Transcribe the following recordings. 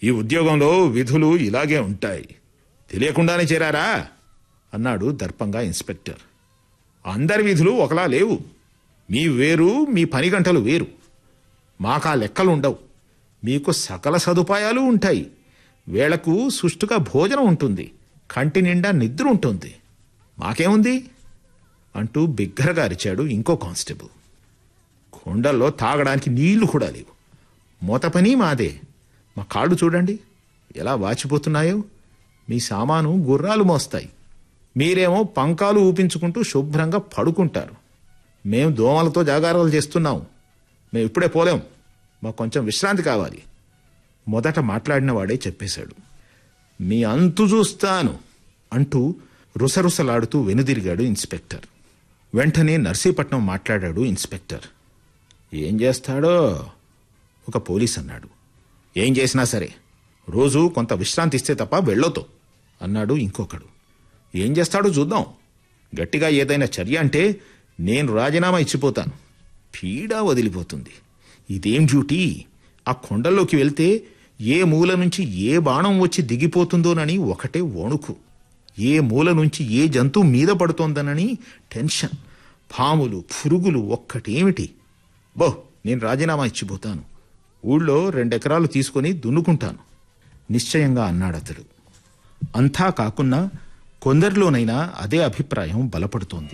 ఈ ఉద్యోగంలో విధులు ఇలాగే ఉంటాయి తెలియకుండానే చేరారా అన్నాడు దర్పంగా ఇన్స్పెక్టర్ అందరి విధులు ఒకలా లేవు మీ వేరు మీ పని గంటలు వేరు మాకా లెక్కలు ఉండవు మీకు సకల సదుపాయాలు ఉంటాయి వేళకు సుష్టుగా భోజనం ఉంటుంది కంటి నిండా నిద్ర ఉంటుంది మాకేముంది అంటూ బిగ్గరగా అరిచాడు ఇంకో కానిస్టేబుల్ కొండల్లో తాగడానికి నీళ్లు కూడా లేవు మూత పని మాదే మా కాళ్ళు చూడండి ఎలా వాచిపోతున్నాయో మీ సామాను గుర్రాలు మోస్తాయి మీరేమో పంకాలు ఊపించుకుంటూ శుభ్రంగా పడుకుంటారు మేం దోమలతో జాగారాలు చేస్తున్నాం మేము ఇప్పుడే పోలేం మాకు కొంచెం విశ్రాంతి కావాలి మొదట మాట్లాడిన వాడే చెప్పేశాడు మీ అంతు చూస్తాను అంటూ రుసరుసలాడుతూ వెనుదిరిగాడు ఇన్స్పెక్టర్ వెంటనే నర్సీపట్నం మాట్లాడాడు ఇన్స్పెక్టర్ ఏం చేస్తాడో ఒక పోలీస్ అన్నాడు ఏం చేసినా సరే రోజు కొంత విశ్రాంతి ఇస్తే తప్ప వెళ్ళొద్దు అన్నాడు ఇంకొకడు ఏం చేస్తాడో చూద్దాం గట్టిగా ఏదైనా చర్య అంటే నేను రాజీనామా ఇచ్చిపోతాను పీడా వదిలిపోతుంది ఇదేం డ్యూటీ ఆ కొండల్లోకి వెళ్తే ఏ మూల నుంచి ఏ బాణం వచ్చి దిగిపోతుందోనని ఒకటే వణుకు ఏ మూల నుంచి ఏ జంతువు మీద పడుతోందనని టెన్షన్ పాములు పురుగులు ఒక్కటేమిటి బో నేను రాజీనామా ఇచ్చిపోతాను ఊళ్ళో రెండెకరాలు తీసుకొని దున్నుకుంటాను నిశ్చయంగా అన్నాడతడు అంతా కాకున్నా కొందరిలోనైనా అదే అభిప్రాయం బలపడుతోంది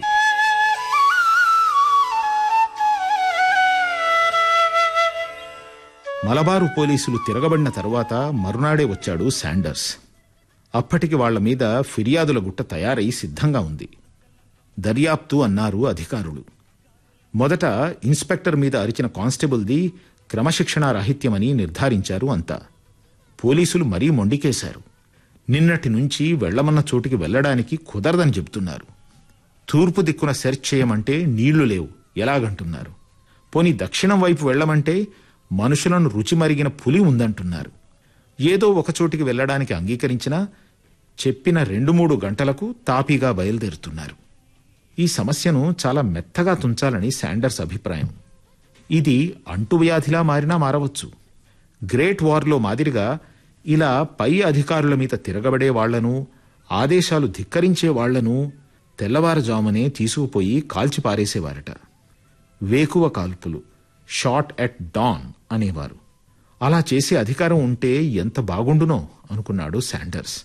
మలబారు పోలీసులు తిరగబడిన తర్వాత మరునాడే వచ్చాడు శాండర్స్ అప్పటికి వాళ్ల మీద ఫిర్యాదుల గుట్ట తయారై సిద్ధంగా ఉంది దర్యాప్తు అన్నారు అధికారులు మొదట ఇన్స్పెక్టర్ మీద అరిచిన కానిస్టేబుల్ది క్రమశిక్షణా రాహిత్యమని నిర్ధారించారు అంతా పోలీసులు మరీ మొండికేశారు నిన్నటి నుంచి వెళ్లమన్న చోటికి వెళ్లడానికి కుదరదని చెబుతున్నారు తూర్పు దిక్కున సెర్చ్ చేయమంటే నీళ్లు లేవు ఎలాగంటున్నారు పోని దక్షిణం వైపు వెళ్లమంటే మనుషులను రుచి మరిగిన పులి ఉందంటున్నారు ఏదో ఒక చోటికి వెళ్లడానికి అంగీకరించినా చెప్పిన రెండు మూడు గంటలకు తాపీగా బయలుదేరుతున్నారు ఈ సమస్యను చాలా మెత్తగా తుంచాలని శాండర్స్ అభిప్రాయం ఇది అంటువ్యాధిలా మారినా మారవచ్చు గ్రేట్ వార్లో మాదిరిగా ఇలా పై అధికారుల మీద తిరగబడే వాళ్లను ఆదేశాలు ధిక్కరించే వాళ్లను తెల్లవారుజామునే తీసుకుపోయి కాల్చి పారేసేవారట వేకువ కాల్పులు షాట్ ఎట్ డాన్ అనేవారు అలా చేసే అధికారం ఉంటే ఎంత బాగుండునో అనుకున్నాడు శాండర్స్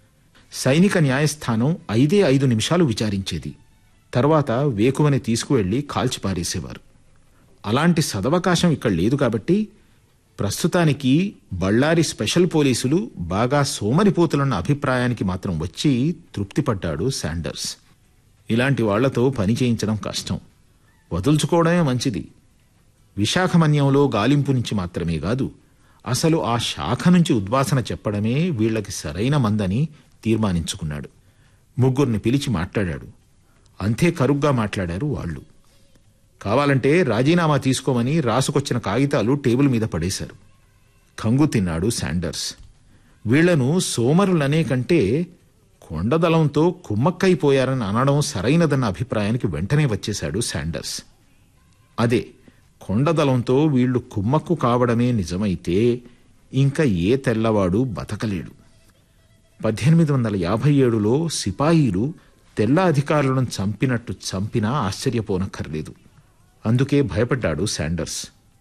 సైనిక న్యాయస్థానం ఐదే ఐదు నిమిషాలు విచారించేది తర్వాత వేకువని తీసుకువెళ్లి కాల్చిపారేసేవారు అలాంటి సదవకాశం ఇక్కడ లేదు కాబట్టి ప్రస్తుతానికి బళ్ళారి స్పెషల్ పోలీసులు బాగా సోమరిపోతులన్న అభిప్రాయానికి మాత్రం వచ్చి తృప్తిపడ్డాడు శాండర్స్ ఇలాంటి వాళ్లతో పని చేయించడం కష్టం వదుల్చుకోవడమే మంచిది విశాఖమన్యంలో గాలింపు నుంచి మాత్రమే కాదు అసలు ఆ శాఖ నుంచి ఉద్వాసన చెప్పడమే వీళ్లకి సరైన మందని తీర్మానించుకున్నాడు ముగ్గురిని పిలిచి మాట్లాడాడు అంతే కరుగ్గా మాట్లాడారు వాళ్ళు కావాలంటే రాజీనామా తీసుకోమని రాసుకొచ్చిన కాగితాలు టేబుల్ మీద పడేశారు కంగు తిన్నాడు శాండర్స్ వీళ్లను సోమరులనే కంటే కొండదలంతో కుమ్మక్కైపోయారని అనడం సరైనదన్న అభిప్రాయానికి వెంటనే వచ్చేశాడు శాండర్స్ అదే కొండదలంతో వీళ్లు కుమ్మక్కు కావడమే నిజమైతే ఇంకా ఏ తెల్లవాడు బతకలేడు పద్దెనిమిది వందల యాభై ఏడులో సిపాయిలు తెల్ల అధికారులను చంపినట్టు చంపినా ఆశ్చర్యపోనక్కర్లేదు అందుకే భయపడ్డాడు శాండర్స్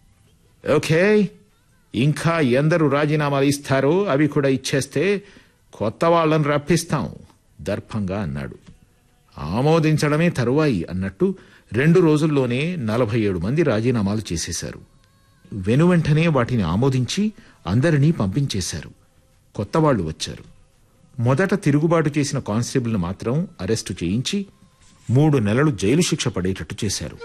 ఓకే ఇంకా ఎందరు రాజీనామాలు ఇస్తారో అవి కూడా ఇచ్చేస్తే కొత్త వాళ్ళని రప్పిస్తాం దర్పంగా అన్నాడు ఆమోదించడమే తరువాయి అన్నట్టు రెండు రోజుల్లోనే నలభై ఏడు మంది రాజీనామాలు చేసేశారు వెనువెంటనే వాటిని ఆమోదించి అందరినీ పంపించేశారు కొత్త వాళ్ళు వచ్చారు మొదట తిరుగుబాటు చేసిన కానిస్టేబుల్ను మాత్రం అరెస్టు చేయించి మూడు నెలలు జైలు శిక్ష పడేటట్టు చేశారు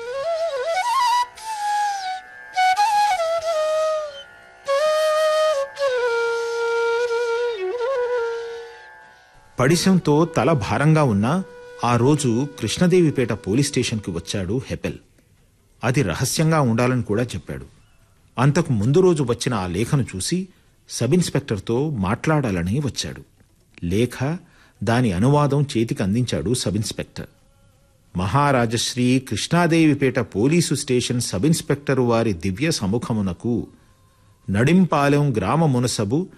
పడిశంతో తల భారంగా ఉన్నా ఆ రోజు కృష్ణదేవిపేట పోలీస్ స్టేషన్కి వచ్చాడు హెపెల్ అది రహస్యంగా ఉండాలని కూడా చెప్పాడు అంతకు ముందు రోజు వచ్చిన ఆ లేఖను చూసి సబ్ ఇన్స్పెక్టర్తో మాట్లాడాలని వచ్చాడు లేఖ దాని అనువాదం చేతికి అందించాడు సబ్ ఇన్స్పెక్టర్ మహారాజశ్రీ Krishnadevipeta police station sub inspector వారి దివ్య సముఖమునకు నడింపాలెం గ్రామ మునసబు